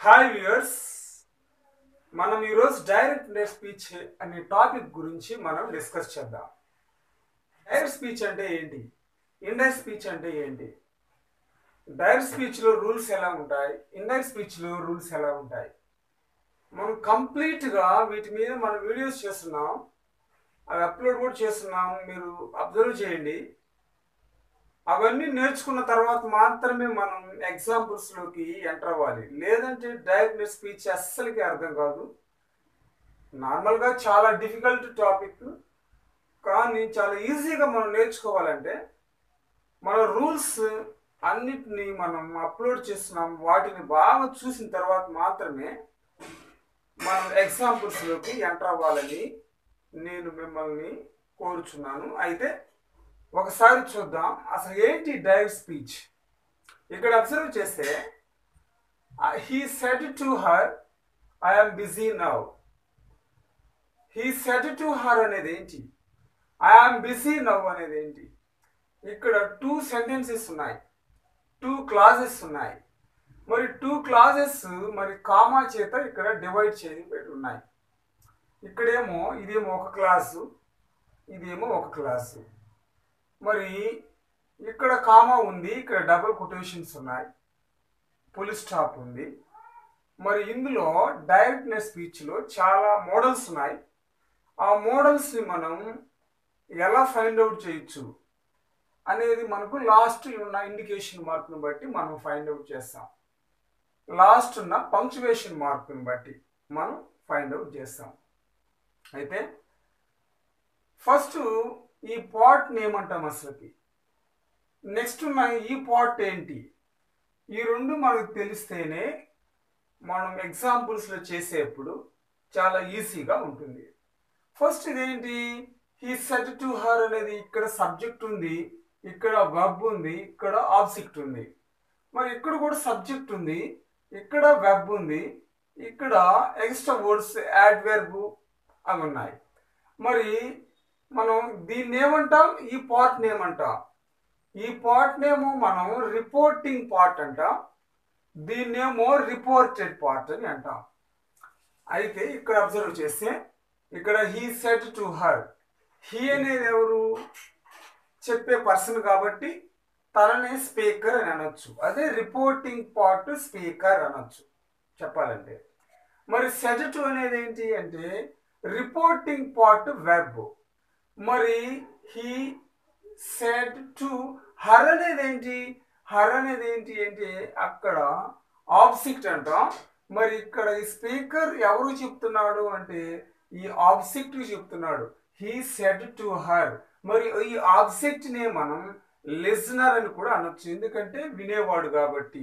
hi viewers మనం ఈరోజు direct net speech అనే టాపిక్ గురించి మనం డిస్కస్ చేద్దాం డైరెక్ట్ స్పీచ్ అంటే ఏంటి ఇండైరెక్ట్ స్పీచ్ అంటే ఏంటి డైరెక్ట్ స్పీచ్లో రూల్స్ ఎలా ఉంటాయి ఇండైరెక్ట్ స్పీచ్లో రూల్స్ ఎలా ఉంటాయి మనం కంప్లీట్గా వీటి మీద మనం వీడియోస్ చేస్తున్నాం అవి అప్లోడ్ కూడా చేస్తున్నాం మీరు అబ్జర్వ్ చేయండి అవన్నీ నేర్చుకున్న తర్వాత మాత్రమే మనం ఎగ్జాంపుల్స్లోకి ఎంటర్ అవ్వాలి లేదంటే డైరెక్ట్ స్పీచ్ అస్సలకి అర్థం కాదు నార్మల్గా చాలా డిఫికల్ట్ టాపిక్ కానీ చాలా ఈజీగా మనం నేర్చుకోవాలంటే మన రూల్స్ అన్నిటినీ మనం అప్లోడ్ చేస్తున్నాం వాటిని బాగా చూసిన తర్వాత మాత్రమే మనం ఎగ్జాంపుల్స్లోకి ఎంటర్ అవ్వాలని నేను మిమ్మల్ని కోరుచున్నాను అయితే ఒకసారి చూద్దాం అసలు ఏంటి డైరెక్ట్ స్పీచ్ ఇక్కడ అబ్జర్వ్ చేస్తే he said to her I'm busy now he said to her అనేది ఏంటి ఐఎమ్ బిజీ నవ్ అనేది ఏంటి ఇక్కడ టూ సెంటెన్సెస్ ఉన్నాయి టూ క్లాజెస్ ఉన్నాయి మరి టూ క్లాజెస్ మరి కామా చేత ఇక్కడ డివైడ్ చేసి పెట్టి ఉన్నాయి ఇక్కడేమో ఇదేమో ఒక క్లాసు ఇదేమో ఒక క్లాసు మరి ఇక్కడ కామా ఉంది ఇక్కడ డబుల్ కొటేషన్స్ ఉన్నాయి పులి స్టాప్ ఉంది మరి ఇందులో డైరెక్ట్నెస్ స్పీచ్లో చాలా మోడల్స్ ఉన్నాయి ఆ మోడల్స్ని మనం ఎలా ఫైండ్ అవుట్ చేయొచ్చు అనేది మనకు లాస్ట్ ఉన్న ఇండికేషన్ మార్క్ని బట్టి మనం ఫైండ్ అవుట్ చేస్తాం లాస్ట్ ఉన్న పంక్చువేషన్ మార్క్ని బట్టి మనం ఫైండ్ అవుట్ చేస్తాం అయితే ఫస్ట్ ఈ పాట్ని ఏమంటాం అసలుకి నెక్స్ట్ ఉన్న ఈ పాట్ ఏంటి ఈ రెండు మనకు తెలిస్తేనే మనం ఎగ్జాంపుల్స్లో చేసేప్పుడు చాలా ఈజీగా ఉంటుంది ఫస్ట్ ఇదేంటి హీ సెట్ టు హర్ అనేది ఇక్కడ సబ్జెక్ట్ ఉంది ఇక్కడ వెబ్ ఉంది ఇక్కడ ఆబ్జెక్ట్ ఉంది మరి ఇక్కడ కూడా సబ్జెక్ట్ ఉంది ఇక్కడ వెబ్ ఉంది ఇక్కడ ఎక్స్ట్రా వర్డ్స్ యాడ్ వెర్బ్ అవి ఉన్నాయి మరి మనం దీన్ని ఏమంటాం ఈ పార్ట్ని ఏమంటాం ఈ పార్ట్నేమో మనం రిపోర్టింగ్ పార్ట్ అంటాం దీన్నేమో రిపోర్టెడ్ పార్ట్ అని అంటాం అయితే ఇక్కడ అబ్జర్వ్ చేస్తే ఇక్కడ he said to her he అనేది ఎవరు చెప్పే పర్సన్ కాబట్టి తననే స్పీకర్ అని అనొచ్చు అదే రిపోర్టింగ్ పార్ట్ స్పీకర్ అనొచ్చు చెప్పాలంటే మరి సెట్ టు అనేది ఏంటి అంటే రిపోర్టింగ్ పార్ట్ వెర్బ్ మరి హీ సెడ్ టు హర్ అనేది ఏంటి హర్ అనేది ఏంటి అంటే అక్కడ ఆబ్జెక్ట్ అంటాం మరి ఇక్కడ ఈ స్పీకర్ ఎవరు చెప్తున్నాడు అంటే ఈ ఆబ్జెక్ట్ చెప్తున్నాడు హీ సెడ్ టు హర్ మరి ఈ ఆబ్జెక్ట్ నే మనం లిజనర్ అని కూడా అనొచ్చు ఎందుకంటే వినేవాడు కాబట్టి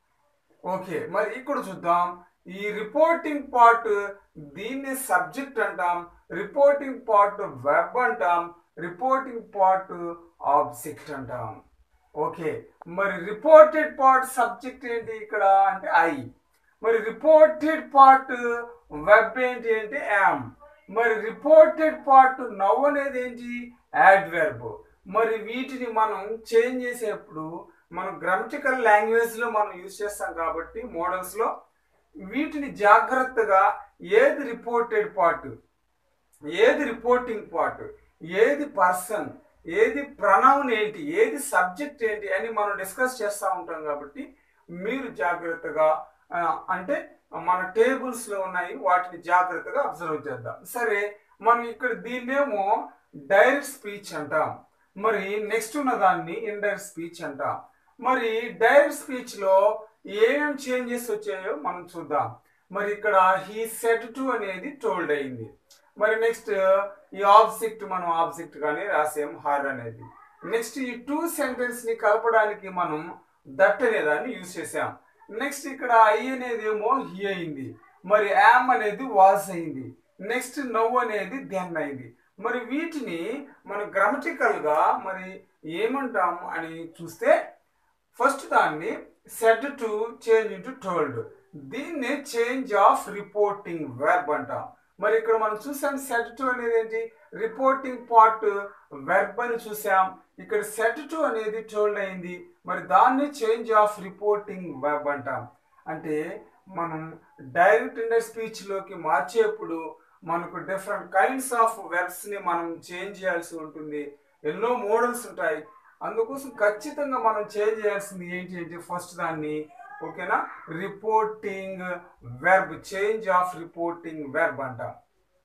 ఓకే మరి ఇక్కడ చూద్దాం ఈ రిపోర్టింగ్ పార్ట్ దీన్ని సబ్జెక్ట్ అంటాం రిపోర్టింగ్ పార్ట్ వెబ్ అంటాం రిపోర్టింగ్ పార్ట్ ఆబ్జెక్ట్ అంటాం ఓకే మరి రిపోర్టెడ్ పార్ట్ సబ్జెక్ట్ ఏంటి ఇక్కడ అంటే ఐ మరి రిపోర్టెడ్ పార్ట్ వెబ్ ఏంటి అంటే యామ్ మరి రిపోర్టెడ్ పార్ట్ నవ్ అనేది ఏంటి యాడ్వెర్బ్ మరి వీటిని మనం చేంజ్ చేసేప్పుడు మనం గ్రామటికల్ లాంగ్వేజ్లో మనం యూజ్ చేస్తాం కాబట్టి మోడల్స్లో వీటిని జాగ్రత్తగా ఏది రిపోర్టెడ్ పార్ట్ ఏది రిపోర్టింగ్ పార్ట్ ఏది పర్సన్ ఏది ప్రణౌన్ ఏంటి ఏది సబ్జెక్ట్ ఏంటి అని మనం డిస్కస్ చేస్తూ ఉంటాం కాబట్టి మీరు జాగ్రత్తగా అంటే మన టేబుల్స్లో ఉన్నాయి వాటిని జాగ్రత్తగా అబ్జర్వ్ చేద్దాం సరే మనం ఇక్కడ దీన్నేమో డైరెక్ట్ స్పీచ్ అంటాం మరి నెక్స్ట్ ఉన్న దాన్ని ఇండైరెక్ట్ స్పీచ్ అంటాం మరి డైరెక్ట్ స్పీచ్లో ఏమేమి చేంజెస్ వచ్చాయో మనం చూద్దాం మరి ఇక్కడ హీ సెట్ టు అనేది టోల్డ్ అయింది మరి నెక్స్ట్ ఈ ఆబ్జెక్ట్ మనం ఆబ్జెక్ట్ గానే రాసాం హార్ అనేది నెక్స్ట్ ఈ టూ సెంటెన్స్ ని కలపడానికి మనం దట్ అనే దాన్ని యూజ్ చేసాం నెక్స్ట్ ఇక్కడ ఐ అనేది ఏమో హీ అయింది మరి యామ్ అనేది వాస్ అయింది నెక్స్ట్ నవ్ అనేది దెన్ అయింది మరి వీటిని మనం గ్రామటికల్ గా మరి ఏమంటాం అని చూస్తే ఫస్ట్ దాన్ని said to change into told దీన్ని చేంజ్ ఆఫ్ రిపోర్టింగ్ వెర్బ్ అంటాం మరి ఇక్కడ మనం చూసాం సెట్ టు అనేది ఏంటి రిపోర్టింగ్ పార్ట్ వెర్బ్ అని చూసాం ఇక్కడ సెట్ టు అనేది టోల్డ్ అయింది మరి దాన్ని చేంజ్ ఆఫ్ రిపోర్టింగ్ వెబ్ అంటాం అంటే మనం డైరెక్ట్ ఇండైరెక్ట్ స్పీచ్లోకి మార్చేప్పుడు మనకు డిఫరెంట్ కైండ్స్ ఆఫ్ వెర్బ్స్ని మనం చేంజ్ చేయాల్సి ఉంటుంది ఎన్నో మోడల్స్ ఉంటాయి అందుకోసం ఖచ్చితంగా మనం చేంజ్ చేయాల్సింది ఏంటి అంటే ఫస్ట్ దాన్ని ఓకేనా reporting verb change of reporting verb అంటాం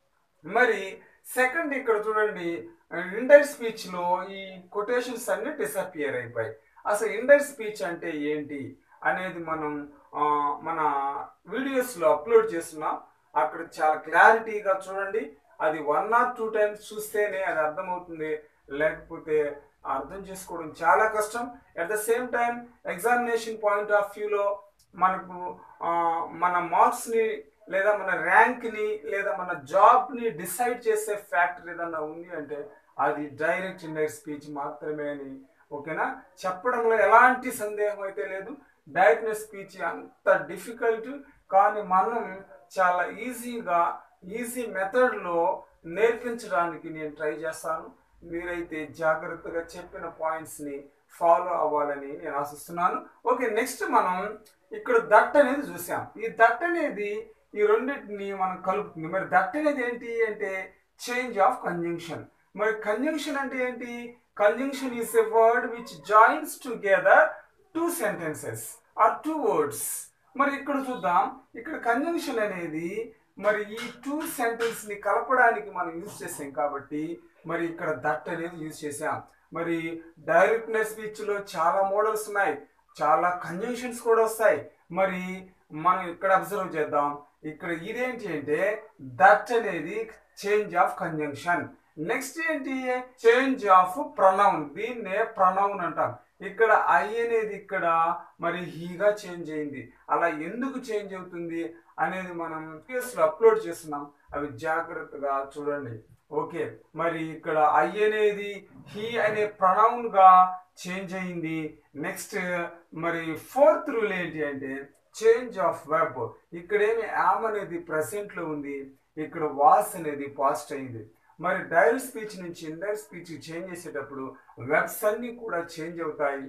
మరి సెకండ్ ఇక్కడ చూడండి ఇండైరెక్ట్ స్పీచ్ లో ఈ కొటేషన్స్ అన్ని డిసపియర్ అయిపోయాయి అసలు ఇండైరెక్ట్ స్పీచ్ అంటే ఏంటి అనేది మనం ఆ, మన వీడియోస్ లో అప్లోడ్ చేస్తున్నాం అక్కడ చాలా క్లారిటీగా చూడండి అది వన్ ఆర్ టూ టైమ్స్ చూస్తేనే అది అర్థమవుతుంది లేకపోతే అర్థం చేసుకోవడం చాలా కష్టం at the same time examination point of వ్యూలో మనకు ఆ, మన మార్క్స్ని లేదా మన ర్యాంక్ని లేదా మన జాబ్ని డిసైడ్ చేసే ఫ్యాక్టర్ ఏదన్నా ఉంది అంటే అది డైరెక్ట్ ఇండైరెక్ట్ స్పీచ్ మాత్రమే అని ఓకేనా చెప్పడంలో ఎలాంటి సందేహం అయితే లేదు డైరెక్ట్ స్పీచ్ అంత డిఫికల్ట్ కానీ మనం చాలా ఈజీగా ఈజీ మెథడ్లో నేర్పించడానికి నేను ట్రై చేస్తాను మీరైతే జాగ్రత్తగా చెప్పిన పాయింట్స్ని ఫాలో అవ్వాలని నేను ఆశిస్తున్నాను ఓకే నెక్స్ట్ మనం ఇక్కడ దట్ అనేది చూసాం ఈ దట్ అనేది ఈ రెండింటిని మనం కలుపుతుంది మరి దట్ అనేది ఏంటి అంటే చేంజ్ ఆఫ్ కంజంక్షన్ మరి కంజంక్షన్ అంటే ఏంటి conjunction is a word which joins together two sentences or two words మరి ఇక్కడ చూద్దాం ఇక్కడ కంజంక్షన్ అనేది మరి ఈ టూ సెంటెన్స్ ని కలపడానికి మనం యూజ్ చేసాం కాబట్టి మరి ఇక్కడ దట్ అనేది యూజ్ చేసాం మరి డైరెక్ట్నెస్ స్పీచ్ లో చాలా మోడల్స్ ఉన్నాయి చాలా కంజంక్షన్స్ కూడా వస్తాయి మరి మనం ఇక్కడ అబ్జర్వ్ చేద్దాం ఇక్కడ ఇదేంటి అంటే దట్ అనేది చేంజ్ ఆఫ్ కంజంక్షన్ నెక్స్ట్ ఏంటి చేంజ్ ఆఫ్ ప్రొనౌన్ దీన్నే ప్రొనౌన్ అంటాం ఇక్కడ ఐ అనేది ఇక్కడ మరి హీగా చేంజ్ అయింది అలా ఎందుకు చేంజ్ అవుతుంది అనేది మనం లో అప్లోడ్ చేస్తున్నాం అవి జాగ్రత్తగా చూడండి ఓకే మరి ఇక్కడ ఐ అనేది హీ అనే ప్రొనౌన్ గా చేంజ్ అయింది నెక్స్ట్ మరి ఫోర్త్ రూల్ ఏంటి అంటే చేంజ్ ఆఫ్ వెబ్ ఇక్కడేమి యామ్ అనేది present లో ఉంది ఇక్కడ వాస్ అనేది పాస్ట్ అయింది మరి డైరెక్ట్ స్పీచ్ నుంచి ఇండైరెక్ట్ స్పీచ్ చేంజ్ చేసేటప్పుడు వెబ్స్ అన్నీ కూడా చేంజ్ అవుతాయి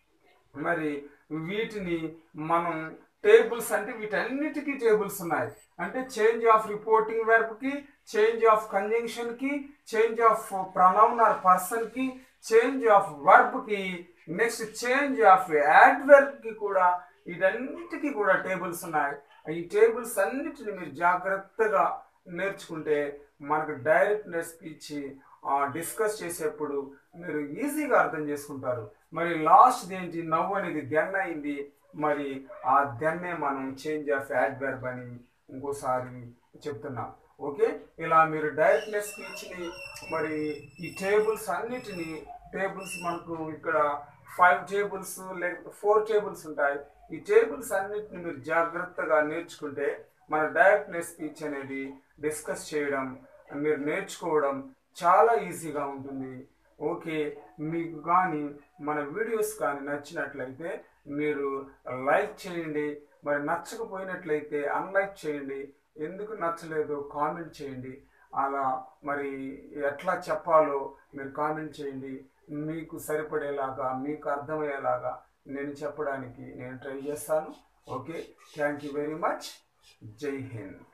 మరి వీటిని మనం టేబుల్స్ అంటే వీటన్నిటికీ టేబుల్స్ ఉన్నాయి అంటే చేంజ్ ఆఫ్ రిపోర్టింగ్ వెర్బ్ కి చేంజ్ ఆఫ్ కంజంక్షన్ కి change of pronoun or person కి చేంజ్ ఆఫ్ వర్బ్ కి నెక్స్ట్ చేంజ్ ఆఫ్ యాడ్వర్బ్ కి కూడా వీటన్నిటికీ కూడా టేబుల్స్ ఉన్నాయి ఈ టేబుల్స్ అన్నిటిని మీరు జాగ్రత్తగా నేర్చుకుంటే మనకు డైరెక్ట్ స్పీచ్ డిస్కస్ చేసేప్పుడు మీరు ఈజీగా అర్థం చేసుకుంటారు మరి లాస్ట్ ఏంటి నవ్వు అనేది దెన్ అయింది మరి ఆ దెన్నే మనం చేంజ్ ఆఫ్ యాడ్వర్బ్ అని ఇంకోసారి చెప్తున్నాం ఓకే ఇలా మీరు డైరెక్ట్నెస్ స్పీచ్ని మరి ఈ టేబుల్స్ అన్నిటిని టేబుల్స్ మనకు ఇక్కడ ఫైవ్ టేబుల్స్ లేకపోతే ఫోర్ టేబుల్స్ ఉంటాయి ఈ టేబుల్స్ అన్నిటిని మీరు జాగ్రత్తగా నేర్చుకుంటే మన డైరెక్ట్నెస్ స్పీచ్ అనేది డిస్కస్ చేయడం మీరు నేర్చుకోవడం చాలా ఈజీగా ఉంటుంది ఓకే మీకు కానీ మన వీడియోస్ కానీ నచ్చినట్లయితే మీరు లైక్ చేయండి మరి నచ్చకపోయినట్లయితే అన్లైక్ చేయండి ఎందుకు నచ్చలేదో కామెంట్ చేయండి అలా మరి ఎట్లా చెప్పాలో మీరు కామెంట్ చేయండి మీకు సరిపడేలాగా మీకు అర్థమయ్యేలాగా నేను చెప్పడానికి నేను ట్రై చేస్తాను okay thank you very much జై హింద్